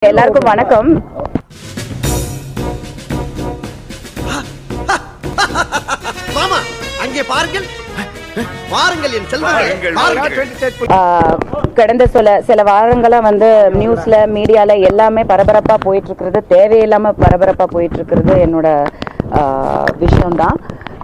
எல்லாருக்கும் வணக்கம் மாமா அங்கே பாருங்கள் பாருங்கள் என் செல்வங்கள் பாருங்கள் ஆஹ், கடந்த சில சில வாரங்களா வந்து நியூஸ்ல மீடியால எல்லாமே பரபரப்பா போயிட்டு இருக்கிறது தேவையில்லாம பரபரப்பா போயிட்டு இருக்கிறது என்னோட விஷயம்தான்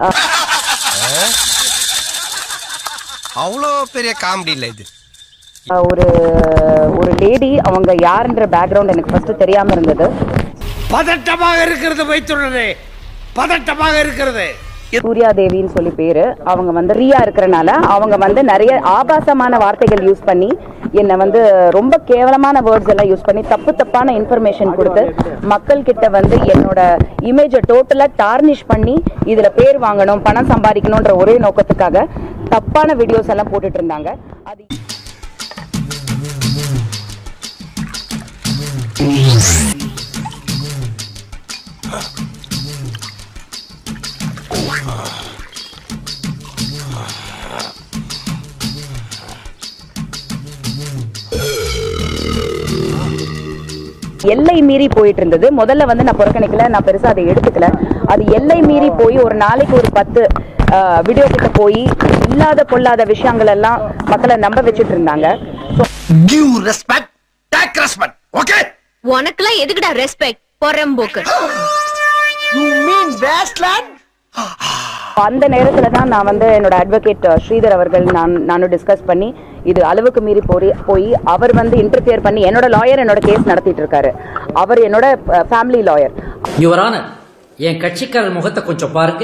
அவ்வளோ பெரிய காமெடி இல்லை இது ஆஹ், ஒரு ஒரு லேடி அவங்க யாருன்ற பேக்ரவுண்ட் எனக்கு ஃபர்ஸ்ட் தெரியாம இருந்தது பதட்டமாக இருக்கிறது வைத்துள்ளனே பதட்டமாக இருக்கிறது சூர்யா தேவின்னு சொல்லி பேரு அவங்க வந்து ரியா இருக்கிறனால அவங்க வந்து நிறைய ஆபாசமான வார்த்தைகள் யூஸ் பண்ணி என்னை வந்து ரொம்ப கேவலமான வேர்ட்ஸ் எல்லாம் யூஸ் பண்ணி தப்பு தப்பான இன்ஃபர்மேஷன் கொடுத்து மக்கள் கிட்ட வந்து என்னோட இமேஜை டோட்டலா டார்னிஷ் பண்ணி இதுல பேர் வாங்கணும் பணம் சம்பாதிக்கணும்ன்ற ஒரே நோக்கத்துக்காக தப்பான வீடியோஸ் எல்லாம் போட்டுட்டு இருந்தாங்க அது எல்லை மீறி போயிட்டு இருந்தது முதல்ல வந்து நான் புறக்கணிக்கல நான் பெருசா அதை எடுத்துக்கல அது எல்லை மீறி போய் ஒரு நாளைக்கு ஒரு பத்து வீடியோ கிட்ட போய் இல்லாத பொல்லாத விஷயங்கள் எல்லாம் மக்களை நம்ப வச்சுட்டு இருந்தாங்க So, give respect take respect okay உனக்குலாம் எதுக்குடா ரெஸ்பெக்ட் பொறம்போக்கு யூ மீன் வேஸ்ட்லேண்ட் அந்த நேரத்துல தான் நான் வந்து என்னோட அட்வொகேட் ஸ்ரீதர் அவர்கள் நான் நானும் டிஸ்கஸ் பண்ணி இது அளவுக்கு மீறி போய் போய் அவர் வந்து இன்டர்ஃபியர் பண்ணி என்னோட லாயர் என்னோட கேஸ் நடத்திட்டு இருக்காரு அவர் என்னோட ஃபேமிலி லாயர் யுவர் ஆனர் என் கட்சிக்காரர் முகத்தை கொஞ்சம் பாருங்க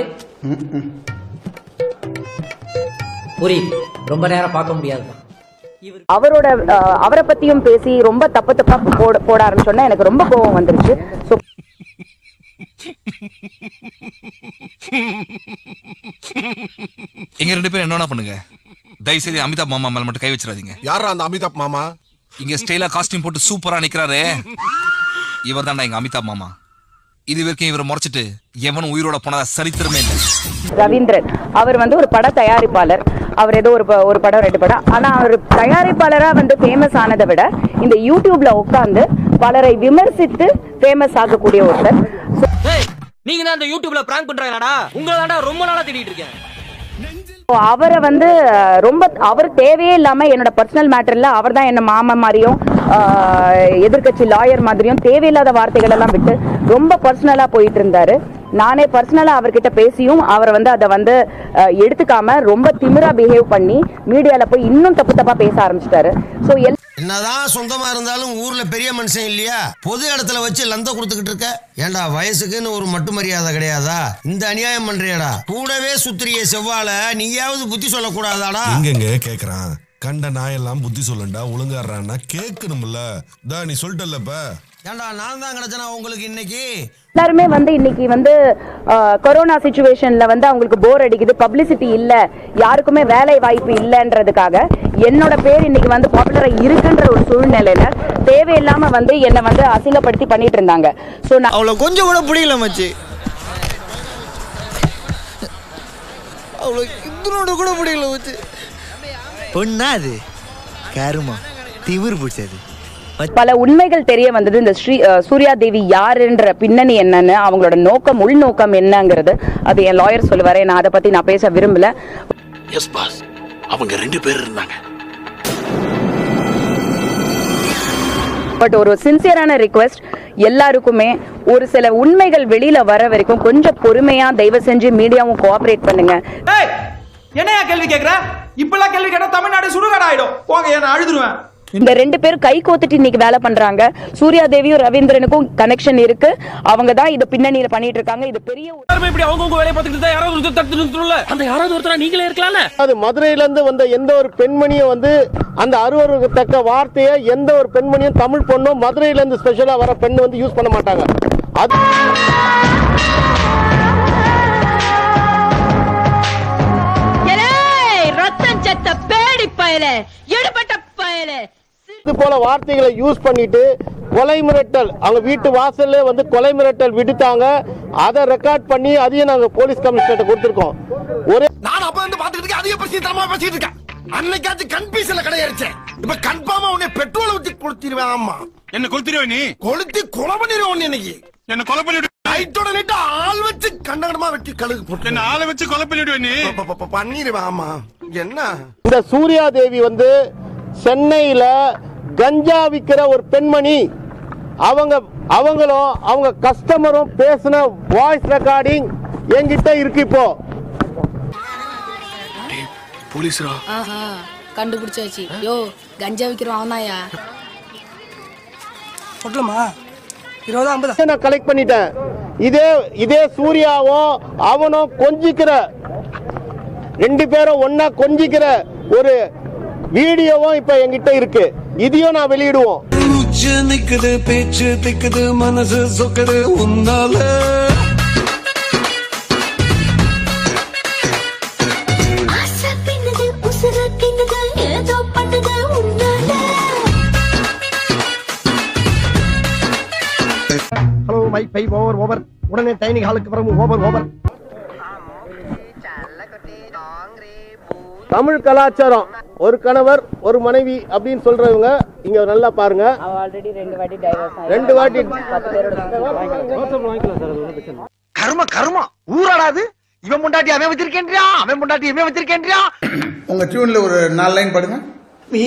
புரியுது ரொம்ப நேரம் பார்க்க முடியாதுதான் அவரோட அஹ், அவரை பத்தியும் பேசி ரொம்ப தப்பு தப்பா போட போட ஆரம்பிச்சோன்னா எனக்கு ரொம்ப கோவம் வந்துருச்சு ஸோ எங்க ரெண்டு பேரும் என்ன பண்ணுங்க தயவு செய்து அமிதாப் மாமா மேல மட்டும் கை வச்சிடாதீங்க யாரா அந்த அமிதாப் மாமா இங்க ஸ்டைலா காஸ்டியூம் போட்டு சூப்பரா நிக்கிறாரே இவர் தான்டா எங்க அமிதாப் மாமா இது வரைக்கும் இவரை முறைச்சிட்டு எவனும் உயிரோட போனதா சரித்திரமே இல்லை ரவீந்திரன் அவர் வந்து ஒரு பட தயாரிப்பாளர் அவர் ஏதோ ஒரு ப- ஒரு படம் ரெண்டு படம் ஆனா அவர் தயாரிப்பாளரா வந்து ஃபேமஸ் ஆனதை விட இந்த யூடியூப்ல உட்கார்ந்து பலரை விமர்சித்து ஃபேமஸ் ஆகக்கூடிய ஒருத்தர் So, நீங்க தான் அந்த யூடியூப்ல பிராங்க் பண்றாங்களாடா உங்களை தாண்டா ரொம்ப நாளா தேடிட்டு இருக்கேன் So, அவரை வந்து அஹ், ரொம்ப அவர் தேவையே இல்லாம என்னோட பர்சனல் மேட்டர்ல அவர் தான் என்ன மாமா மாதிரியும் எதிர்கட்சி லாயர் மாதிரியும் தேவையில்லாத வார்த்தைகள் எல்லாம் விட்டு ரொம்ப பர்சனலா போயிட்டு இருந்தாரு நானே பர்சனலா அவர்கிட்ட பேசியும் அவர் வந்து அதை வந்து அஹ், எடுத்துக்காம ரொம்ப திமிரா பிஹேவ் பண்ணி மீடியால போய் இன்னும் தப்பு தப்பா பேச ஆரம்பிச்சிட்டாரு ஸோ எல் என்னதான் சொந்தமா இருந்தாலும் ஊர்ல பெரிய மனுஷன் இல்லையா பொது இடத்துல வச்சு லந்த கொடுத்துக்கிட்டு இருக்க ஏண்டா வயசுக்குன்னு ஒரு மட்டு மரியாதை கிடையாதா இந்த அநியாயம் பண்றியடா கூடவே சுத்திரிய செவ்வால நீயாவது புத்தி சொல்லக்கூடாதாடா எங்கெங்க கேக்குறான் கண்ட நாயெல்லாம் புத்தி சொல்லண்டா ஒழுங்காடுறான்னா கேட்கணும்ல தா நீ சொல்லிட்டல்லப்ப ஏண்டா நான் தான் கிடைச்சனா உங்களுக்கு இன்னைக்கு எல்லாருமே வந்து இன்னைக்கு வந்து அஹ், கொரோனா சுச்சுவேஷன்ல வந்து அவங்களுக்கு போர் அடிக்குது பப்ளிசிட்டி இல்ல யாருக்குமே வேலை வாய்ப்பு இல்லைன்றதுக்காக என்னோட பேர் இன்னைக்கு வந்து பாப்புலரா இருக்குன்ற ஒரு சூழ்நிலையில தேவையில்லாம வந்து என்னை வந்து அசிங்கப்படுத்தி பண்ணிட்டு இருந்தாங்க ஸோ நான் அவ்வளோ கொஞ்சம் கூட பிடிக்கல மச்சி அவ்வளோ இதனோட கூட பிடிக்கல மச்சி பொண்ணா அது கருமா திமிரு பிடிச்சது பல உண்மைகள் தெரிய வந்தது இந்த ஸ்ரீ அஹ், சூர்யா தேவி யாருன்ற பின்னணி என்னன்னு அவங்களோட நோக்கம் உள்நோக்கம் என்னங்கிறது அது என் லாயர் சொல்லுவாரு நான் அதை பத்தி நான் பேச விரும்பல எஸ் பாஸ் அவங்க ரெண்டு பேர் இருந்தாங்க பட் ஒரு சின்சியரான ரிக்வெஸ்ட் எல்லாருக்குமே ஒரு சில உண்மைகள் வெளியில வர வரைக்கும் கொஞ்சம் பொறுமையா தயவு செஞ்சு மீடியாவும் கோஆபரேட் பண்ணுங்க என்னையா கேள்வி கேக்குற இப்பெல்லாம் கேள்வி கேட்டா தமிழ்நாடு சுடுகாடு ஆயிடும் போங்க நான் அழுதுருவேன் இந்த ரெண்டு பேரும் கை கோத்துட்டு இன்னைக்கு வேலை பண்றாங்க சூர்யா தேவியும் ரவீந்திரனுக்கும் கனெக்ஷன் இருக்கு அவங்க தான் இதை பின்னணியில பண்ணிட்டு இருக்காங்க இது பெரிய ஒரு- எல்லாருமே இப்படி அவங்கவுங்க வேலையை பார்த்துக்கிட்டு தான் யாராவது ஒருத்தர் தடுத்து நிறுத்தணும்ல அந்த யாராவது ஒருத்தரா நீங்களே இருக்கலாம்ல அது மதுரையில இருந்து வந்த எந்த ஒரு பெண்மணியும் வந்து அந்த அருவருக்கத்தக்க வார்த்தையை எந்த ஒரு பெண்மணியும் தமிழ் பொண்ணும் மதுரையில இருந்து ஸ்பெஷலா வர பெண் வந்து யூஸ் பண்ண மாட்டாங்க அது ரத்தம் செத்த பேடி பயல எடுபட்ட பயல இது போல வார்த்தைகளை யூஸ் பண்ணிட்டு கொலை மிரட்டல் அவங்க வீட்டு வாசல்ல வந்து கொலை மிரட்டல் விடுத்தாங்க அதை ரெக்கார்ட் பண்ணி அதையும் நாங்க போலீஸ் கமிஷனர் கொடுத்திருக்கோம் ஒரே நான் அப்ப வந்து பாத்துக்கிட்டு இருக்கேன் அதிக பசி தரமா பேசிட்டு இருக்கேன் அன்னைக்காச்சும் கன்ஃபியூஷன்ல கிடையாச்சு இப்ப கன்ஃபார்மா உன்னை பெட்ரோல் ஊத்தி கொடுத்திருவேன் ஆமா என்ன கொளுத்திடுவே நீ கொளுத்தி கொலை பண்ணிடுவோம் இன்னைக்கு என்ன கொலை பண்ணிடு நைட்டோட நைட்டு ஆள் வச்சு கண்டகடமா வெட்டி கழுகு போட்டு என்ன ஆளை வச்சு கொலை பண்ணிடுவே நீ பண்ணிடுவேன் ஆமா என்ன இந்த சூர்யா தேவி வந்து சென்னையில கஞ்சா விக்கிற ஒரு பெண்மணி அவங்க அவங்களும் அவங்க கஸ்டமரும் பேசின வாய்ஸ் ரெக்கார்டிங் என்கிட்ட இருக்கு இப்போ போலீஸ்ரா ஆஹா கண்டுபிடிச்சாச்சு யோ கஞ்சா விக்கிறோம் அவனாயா சொல்லமா இருபதா ஐம்பதா நான் கலெக்ட் பண்ணிட்டேன் இதே இதே சூர்யாவும் அவனும் கொஞ்சிக்கிற ரெண்டு பேரும் ஒன்னா கொஞ்சிக்கிற ஒரு வீடியோவும் இப்ப என்கிட்ட இருக்கு இதையும் நான் வெளியிடுவோம் மூச்சு நிக்குது பேச்சு திக்குது மனசு சொக்குது உன்னால hello my bye over over உடனே டைனிங் ஹாலுக்கு வரும் ஓவர் ஓவர் தமிழ் கலாச்சாரம் ஒரு கணவர் ஒரு மனைவி அப்படின்னு சொல்றவங்க இங்க நல்லா பாருங்க ஆல்ரெடி ரெண்டு வாட்டி டைவர்ஸ் ரெண்டு வாட்டி கர்ம கர்மம் ஊராடாது இவன் முண்டாட்டி அவன் வச்சிருக்கேன்றியா அவன் முண்டாட்டி இவன் வச்சிருக்கேன்றியா உங்க டியூன்ல ஒரு நாலு லைன் பாடுங்க நீ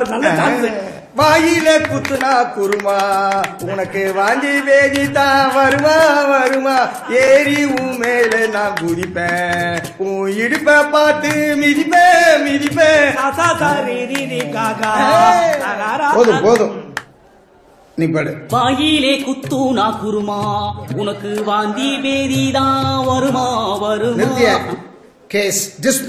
வாயில குத்துனா குருமா உனக்கு வாங்கி வேதி தான் வருமா வருமா ஏறி உன் மேல நான் குதிப்பேன் உன் இடுப்ப பார்த்து மிதிப்பேன் மிதிப்பேன் போதும் போதும் நீ பாடு வாயிலே குத்துனா குருமா உனக்கு வாந்தி வேதிதான் வருமா வருமா நிறுத்திய கேஸ் டிஸ்மிஸ்